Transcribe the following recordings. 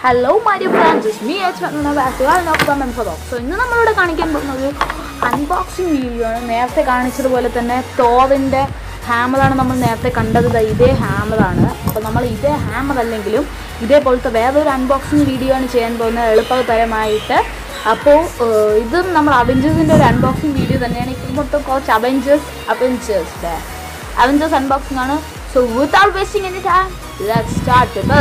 Hello Maria Francis മീ എച്ച് so ഇന്ന് നമ്മളിവിടെ കാണിക്കാൻ പോകുന്ന ഒരു അൺബോക്സിങ് വീഡിയോ ആണ് നേരത്തെ കാണിച്ചതുപോലെ തന്നെ തോവിൻ്റെ ഹാമറാണ് നമ്മൾ നേരത്തെ കണ്ടത് ദാ ഇതേ ഹാമറാണ് അപ്പോൾ നമ്മൾ ഇതേ ഹാമർ അല്ലെങ്കിലും ഇതേപോലത്തെ വേറൊരു അൺബോക്സിങ് വീഡിയോ ആണ് ചെയ്യാൻ പോകുന്നത് എളുപ്പതരമായിട്ട് അപ്പോൾ ഏഹ്, ഇതും നമ്മൾ അവഞ്ചേഴ്സിൻ്റെ ഒരു അൺബോക്സിങ് വീഡിയോ തന്നെയാണ് ഇപ്പോഴത്തെ കുറച്ച് അവഞ്ചേഴ്സ് അവഞ്ചേഴ്സ് അവഞ്ചേഴ്സ് അൺബോക്സിംഗ് ആണ് so without wasting any time let's start it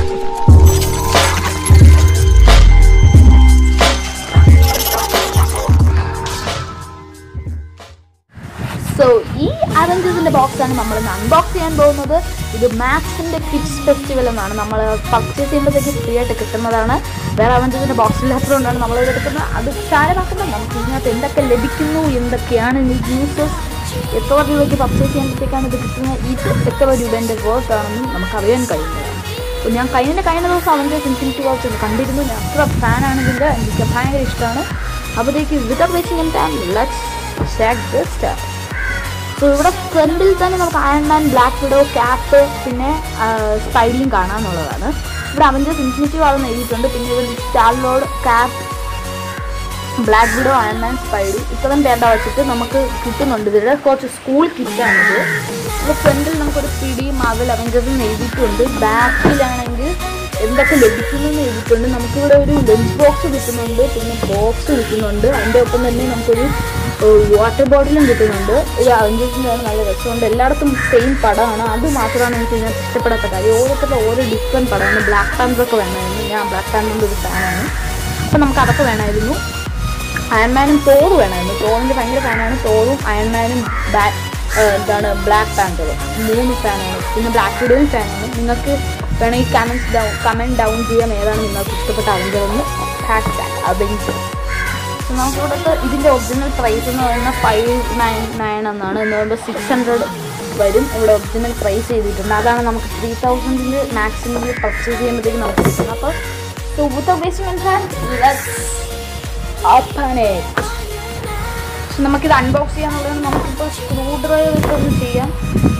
so ഈ അവഞ്ചേഴ്സിന്റെ ബോക്സ് ആണ് നമ്മൾ ഇന്ന് അൺബോക്സ് ചെയ്യാൻ പോകുന്നത് ഇത് മാക്സിന്റെ കിഡ്സ് ഫെസ്റ്റിവൽ എന്നാണ് നമ്മൾ പർച്ചേസ് ചെയ്യുമ്പോഴത്തേക്ക് ഫ്രീ ആയിട്ട് കിട്ടുന്നതാണ് വേറെ അവഞ്ചേഴ്സിന്റെ ബോക്സ് ഇല്ലാത്തതുകൊണ്ടാണ് നമ്മൾ ഇത് എടുക്കുന്നത് അത് ചാരമാക്കുന്നത് നമുക്ക് ഇതിനകത്ത് എന്തൊക്കെ ലഭിക്കുന്നു എന്തൊക്കെയാണ് യൂസസ് എത്ര രൂപയ്ക്ക് പർച്ചേസ് ചെയ്യുമ്പോഴത്തേക്കാണ് ഇത് കിട്ടുന്നത് ഇത് എത്ര രൂപേൻ്റെ വർത്ത് ആണെന്നും നമുക്ക് അറിയാൻ കഴിയുന്നതാണ് അപ്പോൾ ഞാൻ കഴിഞ്ഞ കഴിഞ്ഞ ദിവസം അവഞ്ചേഴ്സ് ഇൻഫിനിറ്റി വാച്ച് കണ്ടിരുന്നു ഞാൻ അത്ര ഫാനാണ് ഇതിൻ്റെ എനിക്ക് ഭയങ്കര ഇഷ്ടമാണ് അപ്പോഴത്തേക്ക് without wasting time let's start the star so ഇവിടെ ഫ്രണ്ടിൽ തന്നെ നമുക്ക് Iron Man Black Widow Cap പിന്നെ സ്പൈഡിയും കാണാമെന്നുള്ളതാണ് ഇവിടെ അവഞ്ചേഴ്സ് ഇൻഫിനിറ്റി വാളെന്ന് എഴുതിയിട്ടുണ്ട് പിന്നെ ഇവിടെ Star Lord Cap Black Widow Iron Man Spidey ഇത്രയും പേരുടെ വെച്ചിട്ട് നമുക്ക് കിട്ടുന്നുണ്ട് ഇതിവിടെ കുറച്ച് സ്കൂൾ കിറ്റാണിത് ഇവിടെ ഫ്രണ്ടിൽ നമുക്കൊരു പിടി മാവൽ അവഞ്ചേഴ്സ് എഴുതിയിട്ടുണ്ട് ബാക്കിലാണെങ്കിൽ എന്തൊക്കെ ലഭിക്കുന്നു എന്ന് എഴുതിയിട്ടുണ്ട് നമുക്കിവിടെ ഒരു ലഞ്ച് ബോക്സ് കിട്ടുന്നുണ്ട് പിന്നെ ബോക്സ് കിട്ടുന്നുണ്ട് അതിൻ്റെ ഒപ്പം തന്നെ നമുക്കൊരു വാട്ടർ ബോട്ടിലും കിട്ടുന്നുണ്ട് ഇത് അവഞ്ചേഴ്സിൻ്റെ നല്ല രസമുണ്ട് എല്ലായിടത്തും സെയിം പടമാണ് അത് മാത്രമാണ് എനിക്ക് ഇതിനകത്ത് ഇഷ്ടപ്പെടാത്ത കാര്യം ഓരോരുത്തരുടെ ഓരോ ഡിഫറെൻറ്റ് പടമാണ് ബ്ലാക്ക് പാൻറ്ററൊക്കെ വേണമായിരുന്നു ഞാൻ ബ്ലാക്ക് പാൻറ്ററിൻ്റെ ഒരു ഫാനാണ് അപ്പോൾ നമുക്ക് അതൊക്കെ വേണമായിരുന്നു അയൺമാനും തോറ് വേണമായിരുന്നു തോറിൻ്റെ ഭയങ്കര ഫാനാണ് തോറും അയൺമാനും ബാ എന്താണ് ബ്ലാക്ക് പാന്തറും മൂന്ന് ഫാനാണ് പിന്നെ ബ്ലാക്ക് വിഡോയും ഫാനാണ് നിങ്ങൾക്ക് വേണമെങ്കിൽ കമൻസ് ഡൗൺ കമൻറ്റ് ഡൗൺ ചെയ്യാം ഏതാണ് നിങ്ങൾക്ക് ഇഷ്ടപ്പെട്ട അവഞ്ചറെന്ന് ഹാഷ് ടാഗ് അവഞ്ചർ നമുക്കിവിടുത്തെ ഇതിൻ്റെ ഒറിജിനൽ പ്രൈസ് എന്ന് പറയുന്നത് ഫൈവ് നയൻ നയൻ എന്നാണ് എന്ന് പറയുമ്പോൾ സിക്സ് ഹൺഡ്രഡ് വരും ഇവിടെ ഒറിജിനൽ പ്രൈസ് ചെയ്തിട്ടുണ്ട് അതാണ് നമുക്ക് ത്രീ തൗസൻഡിൽ മാക്സിമം പർച്ചേസ് ചെയ്യുമ്പോഴത്തേക്ക് നമുക്ക് കിട്ടുന്നത് അപ്പോൾ so with basement let's open it so നമുക്കിത് അൺബോക്സ് ചെയ്യാന്നുള്ളത് നമുക്കിപ്പോൾ സ്ക്രൂ ഡ്രൈവർ ഇട്ടൊന്ന് ചെയ്യാം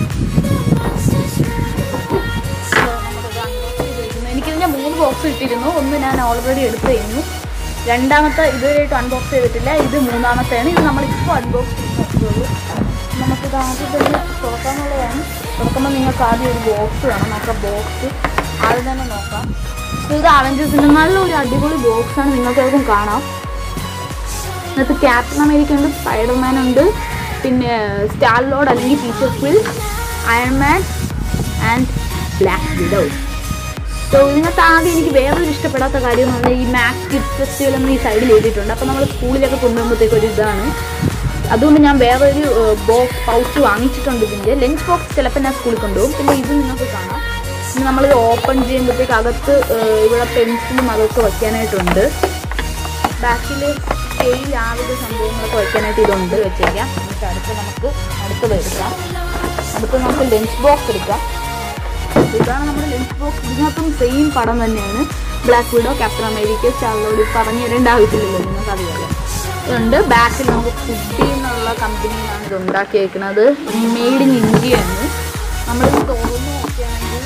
So, നമുക്കിത് unbox ചെയ്ത് വെക്കുന്നു. എനിക്കിതിൻ്റെ മൂന്ന് ബോക്സ് കിട്ടിയിരുന്നു ഒന്ന് ഞാൻ ഓൾറെഡി എടുത്തു കഴിഞ്ഞു രണ്ടാമത്തെ ഇതുവരെയായിട്ട് അൺബോക്സ് ചെയ്തിട്ടില്ല ഇത് മൂന്നാമത്തെയാണ് ഇത് നമ്മളിപ്പോൾ അൺബോക്സ് ചെയ്ത് നോക്കുകയുള്ളൂ നമുക്കിത് ആദ്യം തന്നെ തുറക്കാനുള്ളതാണ് തുറക്കുമ്പോൾ നിങ്ങൾക്ക് ആദ്യം ഒരു ബോക്സ് വേണം നമുക്ക് ബോക്സ് ആദ്യം തന്നെ നോക്കാം So, ഇത് അവഞ്ചേഴ്സിൻ്റെ നല്ലൊരു അടിപൊളി ബോക്സാണ് നിങ്ങൾക്ക് എല്ലാവർക്കും കാണാം ഇതിനകത്ത് ക്യാപ്റ്റൻ അമേരിക്ക ഉണ്ട് സ്പൈഡർമാൻ ഉണ്ട് പിന്നെ സ്റ്റാർ ലോഡ് അല്ലെങ്കിൽ ടീച്ചർ ഫിൽ Iron Man and Black Widow so ഇതിനകത്ത് ആകെ എനിക്ക് വേറൊരു ഇഷ്ടപ്പെടാത്ത കാര്യം എന്ന് പറഞ്ഞാൽ ഈ മാക്സ് കിഡ്സ് ഫെസ്റ്റിവൽ എന്ന് ഈ സൈഡിൽ എഴുതിയിട്ടുണ്ട് അപ്പോൾ നമ്മൾ സ്കൂളിലൊക്കെ കൊണ്ടുപോകുമ്പോഴത്തേക്ക് ഒരു ഇതാണ് അതുകൊണ്ട് ഞാൻ വേറൊരു ബോക്സ് പൗച്ച് വാങ്ങിച്ചിട്ടുണ്ട് ഇതിൻ്റെ ലഞ്ച് ബോക്സ് ചിലപ്പോൾ ഞാൻ സ്കൂളിൽ കൊണ്ടുപോകും പിന്നെ ഇത് നിങ്ങൾക്ക് കാണാം പിന്നെ നമ്മളിത് ഓപ്പൺ ചെയ്യുമ്പോഴത്തേക്ക് അകത്ത് ഏഹ്, ഇവിടെ പെൻസിലും അതൊക്കെ വയ്ക്കാനായിട്ടുണ്ട് ബാക്കിൽ സ്കെയിൽ ആ വിധ സംഭവങ്ങളൊക്കെ വയ്ക്കാനായിട്ട് ഇതുണ്ട് വെച്ചേക്കാം എന്നിട്ട് അടുത്ത് നമുക്ക് അടുത്തത് എടുക്കാം അടുത്ത് നമുക്ക് ലഞ്ച് ബോക്സ് എടുക്കാം ഇതാണ് നമ്മുടെ ലഞ്ച് ബോക്സ് ഇതിനകത്തും സെയിം പടം തന്നെയാണ് Black Widow Captain America Star Lord പറഞ്ഞു തരേണ്ട ആവശ്യമില്ലല്ലോ നിങ്ങൾക്ക് അറിയാലോ ഇതുണ്ട് ബാക്കിൽ നമുക്ക് ഫുഡി എന്നുള്ള കമ്പനിയിലാണ് ഇത് ഉണ്ടാക്കിയേക്കുന്നത് മെയ്ഡ് ഇൻ ഇന്ത്യ ആണ് നമ്മളിത് തുറന്ന് നോക്കുകയാണെങ്കിൽ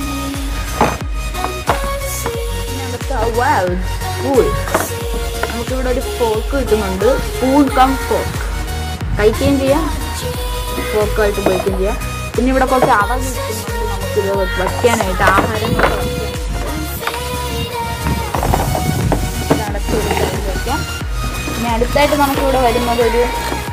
ഇതിനകത്ത് സ്പൂൾ നമുക്കിവിടെ ഒരു ഫോർക്ക് കിട്ടുന്നുണ്ട് സ്പൂൺ കം ഫോർക്ക് കഴിക്കുകയും ചെയ്യാം ഫോർക്കായിട്ട് ഉപയോഗിക്കുകയും ചെയ്യാം പിന്നെ ഇവിടെ കുറച്ച് അവ കിട്ടുന്നുണ്ട് നമുക്കിത് വയ്ക്കാനായിട്ട് ആഹാരങ്ങളൊക്കെ വയ്ക്കാനായിട്ട് അടച്ചു വയ്ക്കാം പിന്നെ അടുത്തായിട്ട് നമുക്കിവിടെ വരുന്നത് ഒരു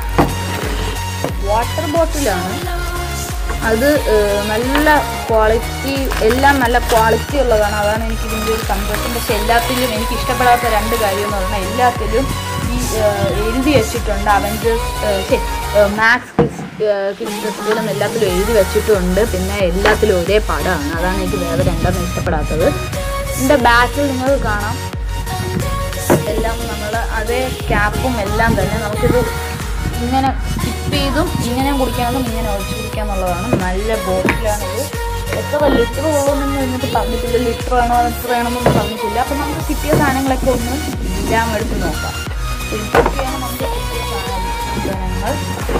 വാട്ടർ ബോട്ടിലാണ് അത് ഏഹ്, നല്ല ക്വാളിറ്റി എല്ലാം നല്ല ക്വാളിറ്റി ഉള്ളതാണ് അതാണ് എനിക്ക് ഇതിൻ്റെ ഒരു സന്തോഷം പക്ഷെ എല്ലാത്തിലും എനിക്ക് ഇഷ്ടപ്പെടാത്ത രണ്ട് കാര്യം എന്ന് പറഞ്ഞാൽ എല്ലാത്തിലും ഈ ഏഹ്, എഴുതി വെച്ചിട്ടുണ്ട് അവഞ്ചേഴ്സ് മാത്സ് കിഡ്സ് ഫെസ്റ്റിവലും എല്ലാത്തിലും എഴുതി വെച്ചിട്ടുണ്ട് പിന്നെ എല്ലാത്തിലും ഒരേ പടമാണ് അതാണ് എനിക്ക് വേറെ രണ്ടെണ്ണം ഇഷ്ടപ്പെടാത്തത് ഇതിൻ്റെ ബാക്കിൽ നിങ്ങൾക്ക് കാണാം എല്ലാം നമ്മൾ അതേ ക്യാപ്പും എല്ലാം തന്നെ നമുക്കിത് ഇങ്ങനെ സ്കിപ്പ് ചെയ്തും ഇങ്ങനെ കുടിക്കാമെന്നും ഇങ്ങനെ ഒഴിച്ചു കുടിക്കാന്നുള്ളതാണ് നല്ല ബോട്ടിലാണിത് എത്ര ലിറ്റർ പോകുമെന്ന് എന്നിട്ട് പറഞ്ഞിട്ടില്ല ലിറ്റർ വേണോ എത്ര വേണമെന്നൊന്നും പറഞ്ഞിട്ടില്ല അപ്പം നമുക്ക് കിട്ടിയ സാധനങ്ങളൊക്കെ ഒന്ന് എല്ലാം എടുത്ത് നോക്കാം അപ്പോൾ ഇതൊക്കെയാണ് നമുക്ക് കിട്ടിയ സാധനങ്ങൾ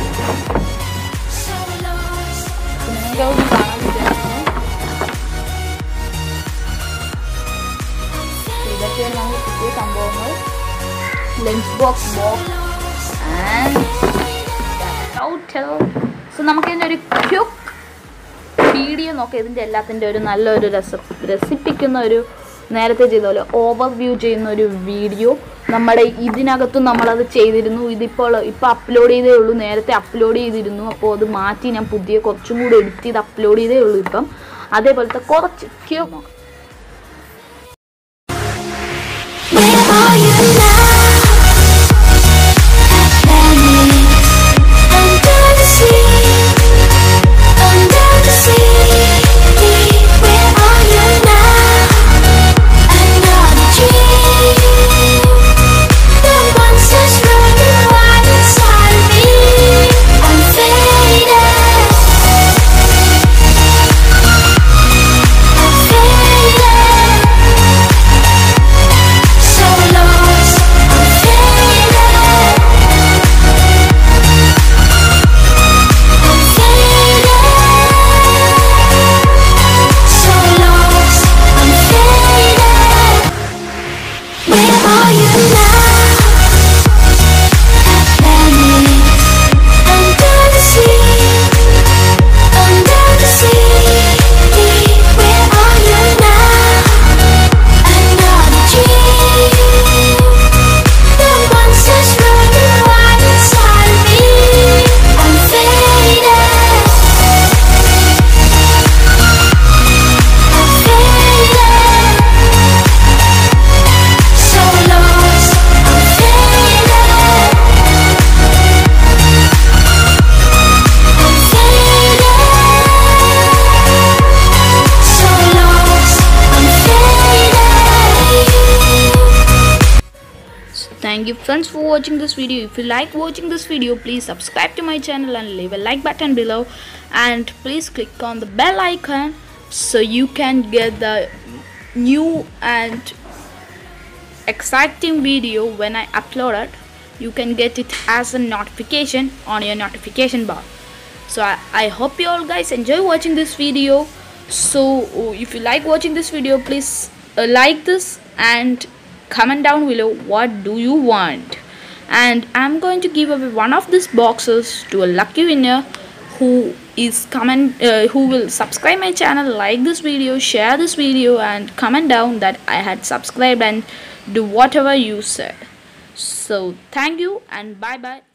പിന്നെ നിങ്ങൾക്ക് അതൊന്ന് കാണാൻ വിചാരിക്കുന്നു ബോക്സിലാണ് നമുക്ക് കിട്ടിയ സംഭവങ്ങൾ lunch box box and so നമുക്ക് ഇതിൻ്റെ ഒരു ക്യുക്ക് വീഡിയോ നോക്കാം ഇതിൻ്റെ എല്ലാത്തിൻ്റെ ഒരു നല്ലൊരു രസ രസിപ്പിക്കുന്ന ഒരു നേരത്തെ ചെയ്ത പോലെ ഓവർ വ്യൂ ചെയ്യുന്ന ഒരു വീഡിയോ നമ്മുടെ ഇതിനകത്തും നമ്മളത് ചെയ്തിരുന്നു ഇതിപ്പോൾ ഇപ്പോൾ അപ്ലോഡ് ചെയ്തേ ഉള്ളൂ നേരത്തെ അപ്ലോഡ് ചെയ്തിരുന്നു അപ്പോൾ അത് മാറ്റി ഞാൻ പുതിയ കുറച്ചും കൂടി എഡിറ്റ് ചെയ്ത് അപ്ലോഡ് ചെയ്തേ ഉള്ളൂ ഇപ്പം അതേപോലത്തെ കുറച്ച് ക്യൂ നോക്കാം Where are you now? Under the sea, under the sea. Where are you now? Another dream. The monsters running wild inside me. I'm faded. I'm faded. So lost, I'm faded. I'm faded. So lost, I'm faded. Where are you now? Panic under the sea, under the sea. Where are you now? Another dream. The monsters running wild inside me. I'm faded. I'm faded. So lost. I'm faded. I'm faded. So lost. I'm faded. thank you friends for watching this video if you like watching this video please subscribe to my channel and leave a like button below and please click on the bell icon so you can get the new and exciting video when i upload it you can get it as a notification on your notification bar so i, I hope you all guys enjoy watching this video so uh, if you like watching this video please uh, like this and comment down below what do you want and i'm going to give away one of these boxes to a lucky winner who is comment uh, who will subscribe my channel like this video share this video and comment down that i had subscribed and do whatever you said so thank you and bye bye